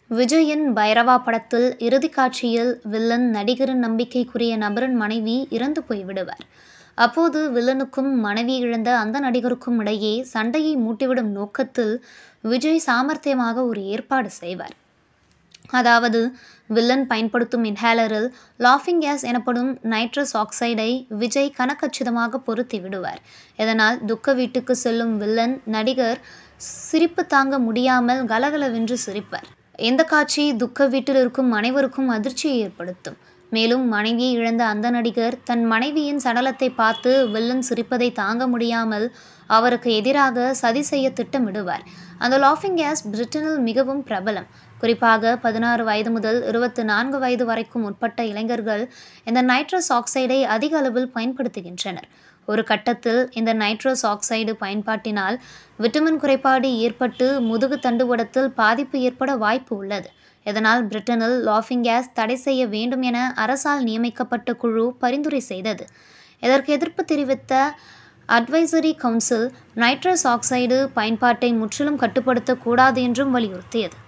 விஜயின் பைரவா படத்தில் இறுதிக் காட்சியில் வில்லன் நடிகரின் நம்பிக்கைக்குரிய நபரின் மனைவி இறந்து போய்விடுவார் அப்போது வில்லனுக்கும் மனைவி இழந்த அந்த நடிகருக்கும் இடையே சண்டையை மூட்டிவிடும் நோக்கத்தில் விஜய் சாமர்த்தியமாக ஒரு ஏற்பாடு செய்வார் அதாவது வில்லன் பயன்படுத்தும் இன்ஹேலரில் லாஃபிங் கேஸ் எனப்படும் நைட்ரஸ் ஆக்சைடை விஜய் கனக்கச்சிதமாக பொருத்தி விடுவார் இதனால் துக்க வீட்டுக்கு செல்லும் வில்லன் நடிகர் சிரிப்பு தாங்க முடியாமல் கலகலவென்று சிரிப்பார் இந்த காட்சி துக்க வீட்டில் இருக்கும் அனைவருக்கும் அதிர்ச்சியை ஏற்படுத்தும் மேலும் மனைவியை இழந்த அந்த நடிகர் தன் மனைவியின் சடலத்தை பார்த்து வில்லன் சிரிப்பதை தாங்க முடியாமல் அவருக்கு எதிராக சதி செய்ய திட்டமிடுவார் அந்த லாஃபிங் கேஸ் பிரிட்டனில் மிகவும் பிரபலம் குறிப்பாக பதினாறு வயது முதல் இருபத்தி நான்கு வயது வரைக்கும் உட்பட்ட இளைஞர்கள் இந்த நைட்ரஸ் ஆக்சைடை அதிக அளவில் பயன்படுத்துகின்றனர் ஒரு கட்டத்தில் இந்த நைட்ரஸ் ஆக்சைடு பயன்பாட்டினால் விட்டமின் குறைபாடு ஏற்பட்டு முதுகு தண்டுவடத்தில் பாதிப்பு ஏற்பட வாய்ப்பு உள்ளது இதனால் பிரிட்டனில் லாஃபிங் கேஸ் தடை செய்ய வேண்டும் என அரசால் நியமிக்கப்பட்ட குழு பரிந்துரை செய்தது இதற்கு எதிர்ப்பு தெரிவித்த அட்வைசரி கவுன்சில் நைட்ரஸ் ஆக்சைடு பயன்பாட்டை முற்றிலும் கட்டுப்படுத்தக்கூடாது என்றும் வலியுறுத்தியது